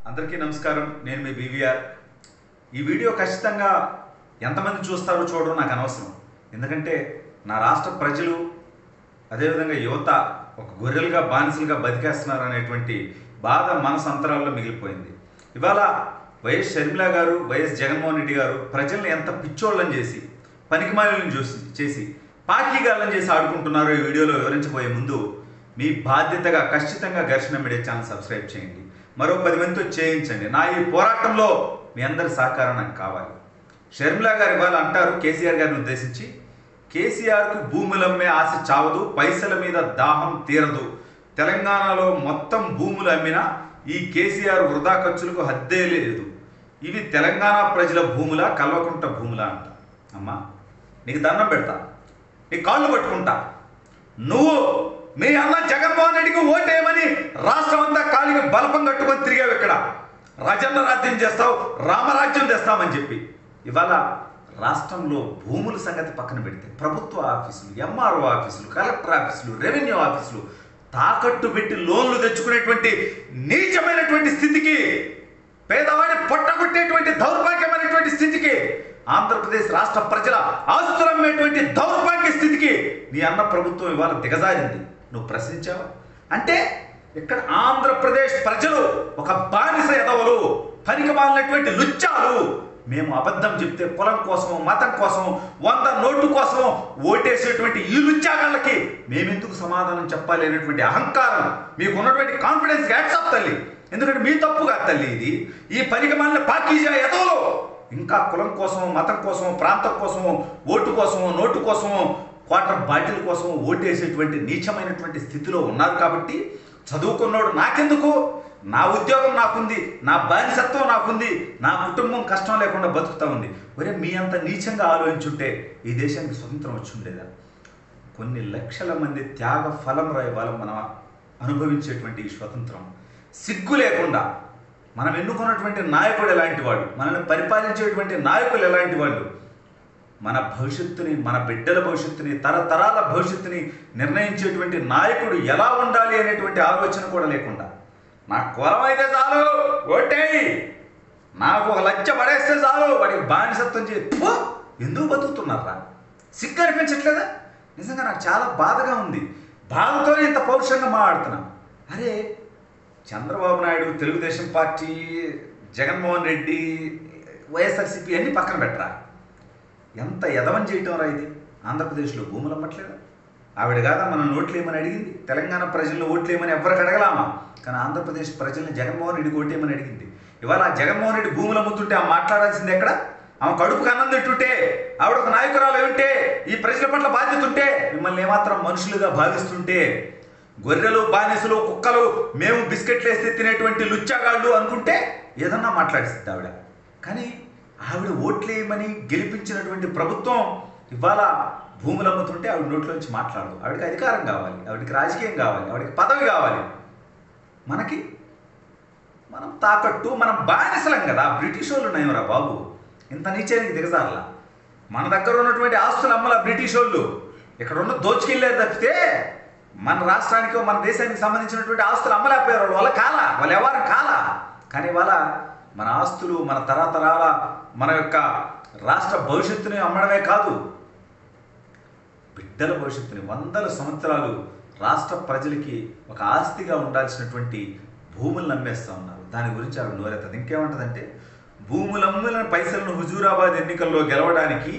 అందరికీ నమస్కారం నేను మీ బీవీఆర్ ఈ వీడియో ఖచ్చితంగా ఎంతమంది చూస్తారో చూడడం నాకు అనవసరం ఎందుకంటే నా రాష్ట్ర ప్రజలు అదేవిధంగా యువత ఒక గొర్రెలుగా బానిసలుగా బతికేస్తున్నారు అనేటువంటి బాధ మనసు అంతరాల్లో మిగిలిపోయింది ఇవాళ వైఎస్ షర్మిల గారు వైఎస్ జగన్మోహన్ రెడ్డి గారు ప్రజల్ని ఎంత పిచ్చోళ్ళని చేసి పనికిమాలను చూసి చేసి పాకీగాళ్ళని చేసి ఆడుకుంటున్నారో ఈ వీడియోలో వివరించబోయే ముందు మీ బాధ్యతగా ఖచ్చితంగా ఘర్షణ మీడియా ఛానల్ సబ్స్క్రైబ్ చేయండి మరో పది మందితో చేయించండి నా ఈ పోరాటంలో మీ అందరి సహకారం నాకు కావాలి షర్మిల గారు ఇవాళ అంటారు కేసీఆర్ గారిని ఉద్దేశించి కేసీఆర్కు భూములమ్మే ఆశ చావదు పైసల మీద దాహం తీరదు తెలంగాణలో మొత్తం భూములు అమ్మినా ఈ కేసీఆర్ వృధా ఖర్చులకు హద్దే లేదు ఇవి తెలంగాణ ప్రజల భూముల కల్వకుంట భూముల అంట అమ్మా నీకు దండం పెడతా నీ కాళ్ళు పట్టుకుంటా నువ్వు మీ అన్న జగన్మోహన్ రెడ్డికి ఓటేయమని రాష్ట్రం అంతా కాలికి బలపం కట్టుకొని తిరిగావు ఇక్కడ రాజన్న రాజ్యం చేస్తావు రామరాజ్యం తెస్తామని చెప్పి ఇవాళ రాష్ట్రంలో భూముల సంగతి పక్కన పెడితే ప్రభుత్వ ఆఫీసులు ఎంఆర్ఓ ఆఫీసులు కలెక్టర్ ఆఫీసులు రెవెన్యూ ఆఫీసులు తాకట్టు పెట్టి లోన్లు తెచ్చుకునేటువంటి నీచమైనటువంటి స్థితికి పేదవాడి పొట్టగొట్టేటువంటి దౌర్భాగ్యమైనటువంటి స్థితికి ఆంధ్రప్రదేశ్ రాష్ట్ర ప్రజల ఆస్తులమ్మేటువంటి దౌర్భాగ్య స్థితికి నీ అన్న ప్రభుత్వం ఇవాళ దిగజారింది నువ్వు ప్రశ్నించావా అంటే ఇక్కడ ఆంధ్రప్రదేశ్ ప్రజలు ఒక బానిస ఎదవలు పనికి మాలినటువంటి లుచ్చాలు మేము అబద్ధం చెప్తే కులం కోసం మతం కోసం వంద నోటు కోసం ఓటేసేటువంటి ఈ లుచ్చాగాళ్ళకి మేమెందుకు సమాధానం చెప్పాలి అనేటువంటి అహంకారం మీకు ఉన్నటువంటి కాన్ఫిడెన్స్ యాక్సెప్ట్ తల్లి ఎందుకంటే మీ తప్పు కాదు తల్లి ఇది ఈ పనికి మాలిన పాకీజా ఎదవలు ఇంకా కులం కోసం మతం కోసం ప్రాంతం కోసం ఓటు కోసం నోటు కోసం క్వార్టర్ బాటిల్ కోసం ఓటేసేటువంటి నీచమైనటువంటి స్థితిలో ఉన్నారు కాబట్టి చదువుకున్నోడు నాకెందుకు నా ఉద్యోగం నాకుంది నా బానిసత్వం నాకుంది నా కుటుంబం కష్టం లేకుండా బతుకుతా ఉంది ఒరే మీ అంత నీచంగా ఆలోచించుంటే ఈ దేశానికి స్వతంత్రం వచ్చి ఉండేదా కొన్ని లక్షల మంది త్యాగ ఫలం ఇవాళ మనం అనుభవించేటువంటి ఈ స్వతంత్రం సిగ్గు లేకుండా మనం ఎన్నుకున్నటువంటి నాయకుడు ఎలాంటి వాడు మనల్ని పరిపాలించేటువంటి నాయకులు ఎలాంటి వాళ్ళు మన భవిష్యత్తుని మన బిడ్డల భవిష్యత్తుని తరతరాల భవిష్యత్తుని నిర్ణయించేటువంటి నాయకుడు ఎలా ఉండాలి అనేటువంటి ఆలోచన కూడా లేకుండా నా కులం అయితే చాలు ఓటేయి నాకు ఒక లచ్చ పడేస్తే చాలు వాడికి బానిసత్వం చే ఫు! ఎందుకు బతుకుతున్నారా సిగ్గు అనిపించట్లేదా నిజంగా నాకు చాలా బాధగా ఉంది బాధతోనే ఇంత పౌరుషంగా మాట్లాడుతున్నా అరే చంద్రబాబు నాయుడు తెలుగుదేశం పార్టీ జగన్మోహన్ రెడ్డి వైఎస్ఆర్సీపీ అన్ని పక్కన పెట్టరా ఎంత ఎదవని చేయటం రా ఇది ఆంధ్రప్రదేశ్లో భూములు అమ్మట్లేదా ఆవిడ కాదా మన నోట్లు ఏమని అడిగింది తెలంగాణ ప్రజలను ఓట్లు ఏమని ఎవరికి అడగలామా కానీ ఆంధ్రప్రదేశ్ ప్రజల్ని జగన్మోహన్ రెడ్డి ఓటేయమని అడిగింది ఇవాళ ఆ జగన్మోహన్ రెడ్డి భూములు అమ్ముతుంటే ఆ మాట్లాడాల్సింది ఎక్కడ ఆమె కడుపుకు అన్నం తింటుంటే ఆవిడ ఒక నాయకురాలు ఏమిటే ఈ ప్రజల పట్ల బాధ్యత ఉంటే మిమ్మల్ని ఏమాత్రం మనుషులుగా భావిస్తుంటే గొర్రెలు బానిసలు కుక్కలు మేము బిస్కెట్లు వేస్తే తినేటువంటి లుచ్చాగాళ్ళు అనుకుంటే ఏదన్నా మాట్లాడిస్తుంది ఆవిడ కానీ ఆవిడ ఓట్లేయమని గెలిపించినటువంటి ప్రభుత్వం ఇవాళ భూములు అమ్ముతుంటే ఆవిడ నోట్లోంచి మాట్లాడదు ఆవిడకి అధికారం కావాలి ఆవిడకి రాజకీయం కావాలి ఆవిడకి పదవి కావాలి మనకి మనం తాకట్టు మనం బానిసలం కదా బ్రిటిష్ వాళ్ళు ఉన్నాయరా బాబు ఇంత నీచానికి దిగజారలా మన దగ్గర ఉన్నటువంటి ఆస్తులు అమ్మల బ్రిటిష్ వాళ్ళు ఇక్కడ ఉన్న దోచుకెళ్ళారు తప్పితే మన రాష్ట్రానికి మన దేశానికి సంబంధించినటువంటి ఆస్తులు అమ్మలేకపోయారు వాళ్ళు వాళ్ళ కాల వాళ్ళు ఎవరు కాల కానీ వాళ్ళ మన ఆస్తులు మన తరతరాల మన యొక్క రాష్ట్ర భవిష్యత్తుని అమ్మడమే కాదు బిడ్డల భవిష్యత్తుని వందల సంవత్సరాలు రాష్ట్ర ప్రజలకి ఒక ఆస్తిగా ఉండాల్సినటువంటి భూములు నమ్మేస్తూ ఉన్నారు దాని గురించి ఆవిడ నోరెత్తది ఇంకేమంటదంటే భూములు అమ్మిన పైసలను హుజూరాబాద్ ఎన్నికల్లో గెలవడానికి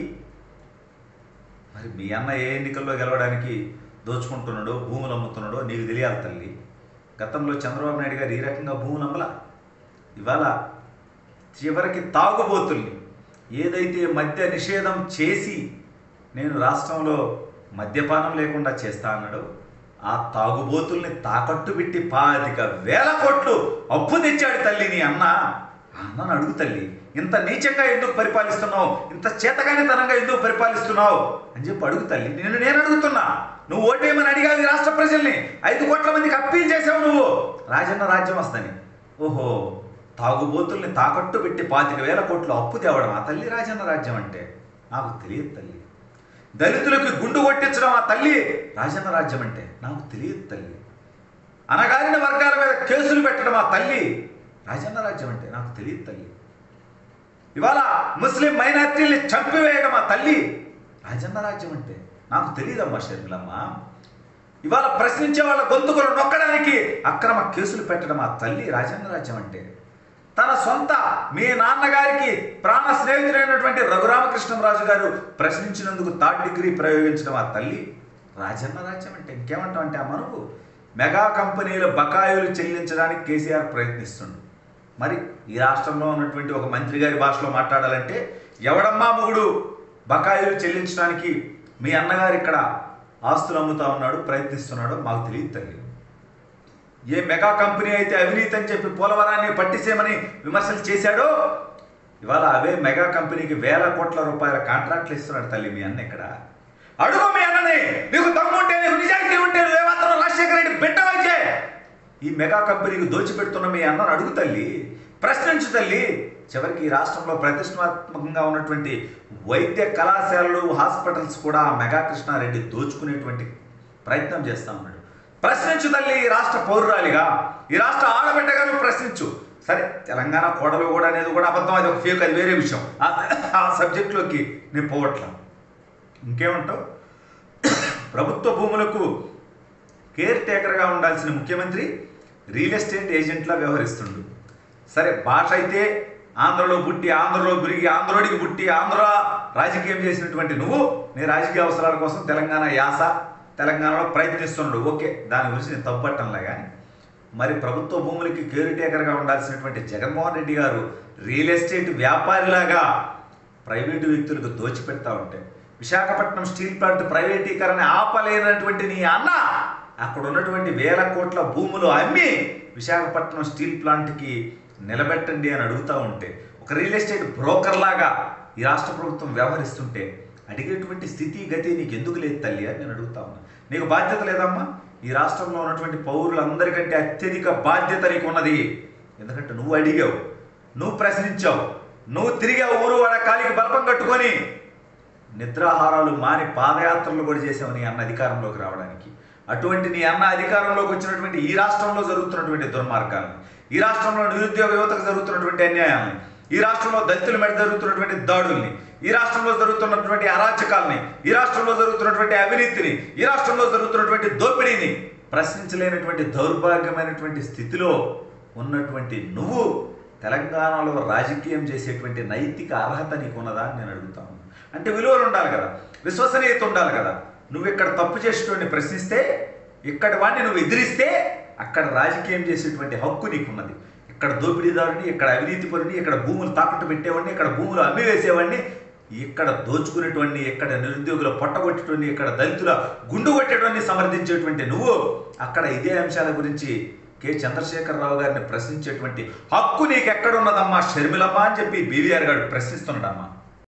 మరి మీ అన్న ఏ ఎన్నికల్లో గెలవడానికి దోచుకుంటున్నాడో భూములు అమ్ముతున్నాడో నీకు తెలియాలి తల్లి గతంలో చంద్రబాబు నాయుడు గారు ఈ రకంగా భూములు అమ్మలా ఇవాళ చివరికి తాగుబోతుల్ని ఏదైతే మద్య నిషేధం చేసి నేను రాష్ట్రంలో మద్యపానం లేకుండా చేస్తా అన్నాడు ఆ తాగుబోతుల్ని తాకట్టు పెట్టి పాతిక వేల కోట్లు అప్పు తెచ్చాడు తల్లి నీ అన్న ఆ అన్నను అడుగు తల్లి ఇంత నీచంగా ఎందుకు పరిపాలిస్తున్నావు ఇంత చేతగానితనంగా ఎందుకు పరిపాలిస్తున్నావు అని చెప్పి అడుగు తల్లి నేను నేను అడుగుతున్నా నువ్వు ఓటేయమని అడిగావు ఈ రాష్ట్ర ప్రజల్ని ఐదు కోట్ల మందికి అప్పీల్ చేసావు నువ్వు రాజన్న రాజ్యం వస్తని ఓహో తాగుబోతుల్ని తాకట్టు పెట్టి పాతిక వేల కోట్లు అప్పు తేవడం ఆ తల్లి రాజన్న రాజ్యం అంటే నాకు తెలియదు తల్లి దళితులకు గుండు కొట్టించడం ఆ తల్లి రాజన్న రాజ్యం అంటే నాకు తెలియదు తల్లి అనగారిన వర్గాల మీద కేసులు పెట్టడం ఆ తల్లి రాజన్న రాజ్యం అంటే నాకు తెలియదు తల్లి ఇవాళ ముస్లిం మైనార్టీల్ని చంపివేయడం ఆ తల్లి రాజన్న రాజ్యం అంటే నాకు తెలియదమ్మా షర్మిలమ్మ ఇవాళ ప్రశ్నించే వాళ్ళ గొంతుకులు నొక్కడానికి అక్రమ కేసులు పెట్టడం ఆ తల్లి రాజన్న రాజ్యం అంటే తన సొంత మీ నాన్నగారికి ప్రాణ స్నేహితుడైనటువంటి రఘురామకృష్ణరాజు గారు ప్రశ్నించినందుకు థర్డ్ డిగ్రీ ప్రయోగించడం ఆ తల్లి రాజన్న రాజ్యం అంటే ఇంకేమంటాం అంటే ఆ మనకు మెగా కంపెనీల బకాయిలు చెల్లించడానికి కేసీఆర్ ప్రయత్నిస్తుండు మరి ఈ రాష్ట్రంలో ఉన్నటువంటి ఒక మంత్రి గారి భాషలో మాట్లాడాలంటే ఎవడమ్మా మొగుడు బకాయిలు చెల్లించడానికి మీ అన్నగారు ఇక్కడ ఆస్తులు అమ్ముతా ఉన్నాడు ప్రయత్నిస్తున్నాడో మాకు తెలియదు తల్లి ఏ మెగా కంపెనీ అయితే అవినీతి అని చెప్పి పోలవరాన్ని పట్టిసేమని విమర్శలు చేశాడో ఇవాళ అవే మెగా కంపెనీకి వేల కోట్ల రూపాయల కాంట్రాక్ట్లు ఇస్తున్నాడు తల్లి మీ అన్న ఇక్కడ అడుగు మీ అన్నని నీకు దమ్ముంటే నీకు నిజాయితీ ఉంటే నువ్వేమాత్రం రాజశేఖర రెడ్డి బిడ్డవైతే ఈ మెగా కంపెనీకి దోచిపెడుతున్న మీ అన్నను అడుగు తల్లి ప్రశ్నించు తల్లి చివరికి ఈ రాష్ట్రంలో ప్రతిష్టాత్మకంగా ఉన్నటువంటి వైద్య కళాశాలలు హాస్పిటల్స్ కూడా ఆ మెగా కృష్ణారెడ్డి దోచుకునేటువంటి ప్రయత్నం చేస్తా ఉన్నాడు ప్రశ్నించు తల్లి ఈ రాష్ట్ర పౌరురాలిగా ఈ రాష్ట్ర ఆడబిడ్డగా నువ్వు ప్రశ్నించు సరే తెలంగాణ కోడలు కూడా అనేది కూడా అబద్ధం అది ఒక ఫేక్ అది వేరే విషయం ఆ- ఆ సబ్జెక్టులోకి నేను పోవట్లా ఇంకేమంటావు ప్రభుత్వ భూములకు కేర్ టేకర్గా ఉండాల్సిన ముఖ్యమంత్రి రియల్ ఎస్టేట్ ఏజెంట్లా వ్యవహరిస్తుండు సరే భాష అయితే ఆంధ్రలో పుట్టి ఆంధ్రలో పెరిగి ఆంధ్రోడికి పుట్టి ఆంధ్ర రాజకీయం చేసినటువంటి నువ్వు నీ రాజకీయ అవసరాల కోసం తెలంగాణ యాస తెలంగాణలో ప్రయత్నిస్తున్నాడు ఓకే దాని గురించి నేను తప్పట్టంలే కానీ మరి ప్రభుత్వ భూములకి కేర్ టేకర్గా ఉండాల్సినటువంటి జగన్మోహన్ రెడ్డి గారు రియల్ ఎస్టేట్ వ్యాపారిలాగా ప్రైవేటు వ్యక్తులకు దోచిపెడతా ఉంటే విశాఖపట్నం స్టీల్ ప్లాంట్ ప్రైవేటీకరణ ఆపలేనటువంటి నీ అన్న అక్కడ ఉన్నటువంటి వేల కోట్ల భూములు అమ్మి విశాఖపట్నం స్టీల్ ప్లాంట్కి నిలబెట్టండి అని అడుగుతూ ఉంటే ఒక రియల్ ఎస్టేట్ బ్రోకర్ లాగా ఈ రాష్ట్ర ప్రభుత్వం వ్యవహరిస్తుంటే అడిగేటువంటి స్థితి గతి నీకు ఎందుకు లేదు తల్లి అని నేను అడుగుతా ఉన్నా నీకు బాధ్యత లేదమ్మా ఈ రాష్ట్రంలో ఉన్నటువంటి పౌరులందరికంటే అత్యధిక బాధ్యత నీకు ఉన్నది ఎందుకంటే నువ్వు అడిగావు నువ్వు ప్రశ్నించావు నువ్వు తిరిగావు ఊరు వాడ కాలికి బలపం కట్టుకొని నిద్రాహారాలు మాని పాదయాత్రలు కూడా చేసావు నీ అన్న అధికారంలోకి రావడానికి అటువంటి నీ అన్న అధికారంలోకి వచ్చినటువంటి ఈ రాష్ట్రంలో జరుగుతున్నటువంటి దుర్మార్గాలను ఈ రాష్ట్రంలో నిరుద్యోగ యువతకు జరుగుతున్నటువంటి అన్యాయాలను ఈ రాష్ట్రంలో దళితుల మీద జరుగుతున్నటువంటి దాడుల్ని ఈ రాష్ట్రంలో జరుగుతున్నటువంటి అరాచకాల్ని ఈ రాష్ట్రంలో జరుగుతున్నటువంటి అవినీతిని ఈ రాష్ట్రంలో జరుగుతున్నటువంటి దోపిడీని ప్రశ్నించలేనటువంటి దౌర్భాగ్యమైనటువంటి స్థితిలో ఉన్నటువంటి నువ్వు తెలంగాణలో రాజకీయం చేసేటువంటి నైతిక అర్హత నీకున్నదా అని నేను అడుగుతా ఉన్నాను అంటే విలువలు ఉండాలి కదా విశ్వసనీయత ఉండాలి కదా నువ్వు ఇక్కడ తప్పు చేసేటువంటి ప్రశ్నిస్తే ఇక్కడ వాడిని నువ్వు ఎదిరిస్తే అక్కడ రాజకీయం చేసేటువంటి హక్కు నీకున్నది ఇక్కడ దోపిడీదారుని ఇక్కడ అవినీతి పరుని ఇక్కడ భూములు తాకట్టు పెట్టేవాడిని ఇక్కడ భూములు అమ్మివేసేవాడిని ఇక్కడ దోచుకునేటువంటి ఇక్కడ నిరుద్యోగుల పొట్టగొట్టేటువంటి ఇక్కడ దళితుల గుండు కొట్టేటువంటి సమర్థించేటువంటి నువ్వు అక్కడ ఇదే అంశాల గురించి కె చంద్రశేఖరరావు గారిని ప్రశ్నించేటువంటి హక్కు నీకు ఎక్కడున్నదమ్మా షర్మిలమ్మ అని చెప్పి బీవీఆర్ గారు ప్రశ్నిస్తున్నాడమ్మా